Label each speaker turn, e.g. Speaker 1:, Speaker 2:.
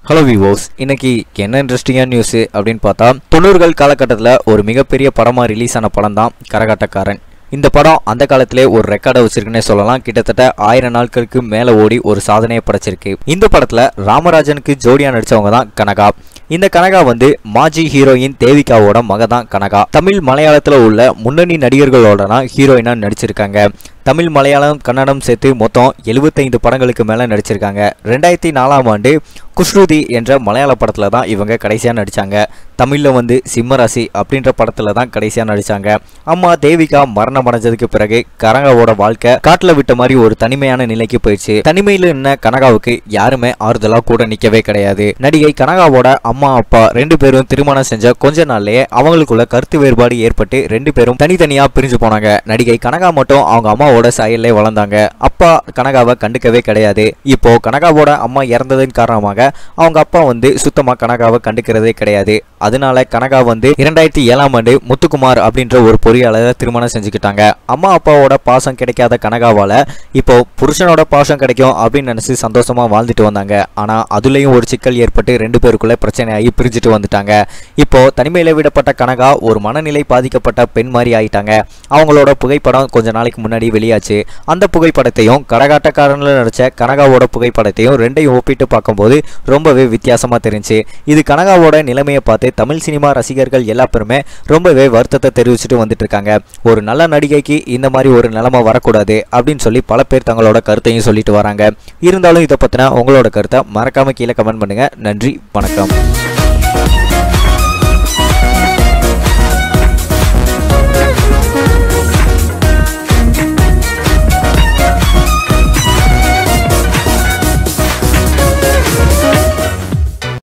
Speaker 1: hello விவோஸ் இன்னைக்கு என்ன இன்ட்ரெஸ்டிங்கான நியூஸ் அப்படின்னு பார்த்தா தொண்ணூறுகள் காலகட்டத்தில் ஒரு மிகப்பெரிய படமாக ரிலீஸ் ஆன படம் தான் கரகாட்டக்காரன் இந்த படம் அந்த காலத்திலே ஒரு ரெக்கார்டை வச்சிருக்குன்னே சொல்லலாம் கிட்டத்தட்ட ஆயிரம் நாட்களுக்கு மேலே ஓடி ஒரு சாதனையை படைச்சிருக்கு இந்த படத்தில் ராமராஜனுக்கு ஜோடியா நடிச்சவங்க தான் கனகா இந்த கனகா வந்து மாஜி ஹீரோயின் தேவிகாவோட மக தான் கனகா தமிழ் மலையாளத்தில் உள்ள முன்னணி நடிகர்களோட தான் ஹீரோயினாக நடிச்சிருக்காங்க தமிழ் மலையாளம் கன்னடம் சேர்த்து மொத்தம் எழுபத்தைந்து படங்களுக்கு மேலே நடிச்சிருக்காங்க ரெண்டாயிரத்தி நாலாம் ஆண்டு குஸ்ருதி என்ற மலையாள படத்தில் தான் இவங்க கடைசியாக நடித்தாங்க தமிழில் வந்து சிம்மராசி அப்படின்ற படத்தில் தான் கடைசியாக நடித்தாங்க அம்மா தேவிகா மரணம் அடைஞ்சதுக்கு பிறகு கனகாவோட வாழ்க்கை காட்டில் விட்ட மாதிரி ஒரு தனிமையான நிலைக்கு போயிடுச்சு தனிமையில் என்ன கனகாவுக்கு யாருமே ஆறுதலாக கூட நிற்கவே கிடையாது நடிகை கனகாவோட அம்மா அப்பா ரெண்டு பேரும் திருமணம் செஞ்ச கொஞ்ச நாள்லயே அவங்களுக்குள்ள கருத்து வேறுபாடு ஏற்பட்டு ரெண்டு பேரும் தனித்தனியா பிரிஞ்சு போனாங்க நடிகை கனகா மட்டும் அவங்க அம்மாவோட சாயல்லே வளர்ந்தாங்க அப்பா கனகாவை கண்டுக்கவே கிடையாது இப்போ கனகாவோட அம்மா இறந்ததன் காரணமாக அவங்க அப்பா வந்து சுத்தமா கனகாவை கண்டுக்கிறதே கிடையாது அதனால கனகா வந்து இரண்டாயிரத்தி ஏழாம் ஆண்டு முத்துக்குமார் அப்படின்ற ஒரு பொறியாளரை திருமணம் செஞ்சுக்கிட்டாங்க அம்மா அப்பாவோட பாசம் கிடைக்காத கனகாவால இப்போ புருஷனோட பாசம் கிடைக்கும் அப்படின்னு நினைச்சு சந்தோஷமா வாழ்ந்துட்டு வந்தாங்க ஆனா அதுலயும் ஒரு சிக்கல் ஏற்பட்டு ரெண்டு பேருக்குள்ள பிரச்சனையாகி பிரிஞ்சுட்டு வந்துட்டாங்க இப்போ தனிமையில விடப்பட்ட கனகா ஒரு மனநிலை பாதிக்கப்பட்ட பெண் மாதிரி ஆயிட்டாங்க அவங்களோட புகைப்படம் கொஞ்ச நாளைக்கு முன்னாடி வெளியாச்சு அந்த புகைப்படத்தையும் கரகாட்டக்காரனில் நடிச்ச கனகாவோட புகைப்படத்தையும் ரெண்டையும் ஒப்பிட்டு பார்க்கும்போது ரொம்பவே வித்தியாசமா தெரிஞ்சு இது கனகாவோட நிலைமையை பார்த்து தமிழ் சினிமா ரசிகர்கள் எல்லா பேருமே ரொம்பவே வருத்தத்தை தெரிவிச்சுட்டு வந்துட்டு இருக்காங்க ஒரு நல்ல நடிகைக்கு இந்த மாதிரி ஒரு நிலைமை வரக்கூடாது அப்படின்னு சொல்லி பல பேர் தங்களோட கருத்தையும் சொல்லிட்டு வராங்க இருந்தாலும் இதை பற்றின உங்களோட கருத்தை மறக்காம கீழே கமெண்ட் பண்ணுங்க நன்றி வணக்கம்